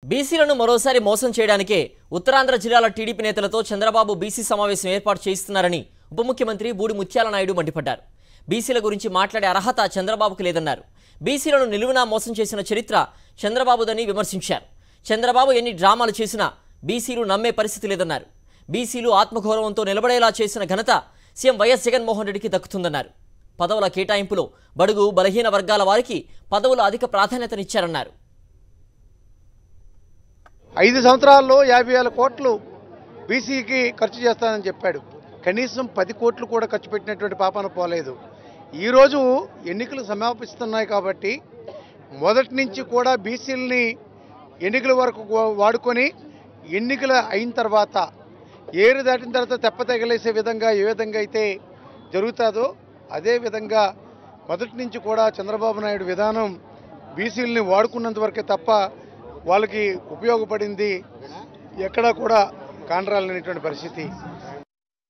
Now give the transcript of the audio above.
బీసీలను మరోసారి మోసం చేయడానికే ఉత్తరాంధ్ర జిల్లాల టీడీపీ నేతలతో చంద్రబాబు బీసీ సమావేశం ఏర్పాటు చేయిస్తున్నారని ఉప ముఖ్యమంత్రి బూడి ముత్యాల నాయుడు మండిపడ్డారు బీసీల గురించి మాట్లాడే అర్హత చంద్రబాబుకు లేదన్నారు బీసీలను నిలువునా మోసం చేసిన చరిత్ర చంద్రబాబుదని విమర్శించారు చంద్రబాబు ఎన్ని డ్రామాలు చేసినా బీసీలు నమ్మే పరిస్థితి లేదన్నారు బీసీలు ఆత్మగౌరవంతో నిలబడేలా చేసిన ఘనత సీఎం వైఎస్ జగన్మోహన్ రెడ్డికి దక్కుతుందన్నారు పదవుల కేటాయింపులో బడుగు బలహీన వర్గాల వారికి పదవులు అధిక ప్రాధాన్యతనిచ్చారన్నారు ఐదు సంవత్సరాల్లో యాభై వేల కోట్లు బీసీకి ఖర్చు చేస్తానని చెప్పాడు కనీసం పది కోట్లు కూడా ఖర్చు పెట్టినటువంటి పాపన పోలేదు ఈరోజు ఎన్నికలు సమాపిస్తున్నాయి కాబట్టి మొదటి నుంచి కూడా బీసీలని ఎన్నికల వరకు వా- వాడుకొని ఎన్నికలు అయిన తర్వాత ఏరు దాటిన తర్వాత తెప్ప తగిలేసే విధంగా ఏ విధంగా అయితే జరుగుతుందో అదే విధంగా మొదటి నుంచి కూడా చంద్రబాబు నాయుడు విధానం బీసీలని వాడుకున్నంత వరకే తప్ప వాళ్ళకి ఉపయోగపడింది ఎక్కడా కూడా కానరాలనేటువంటి పరిస్థితి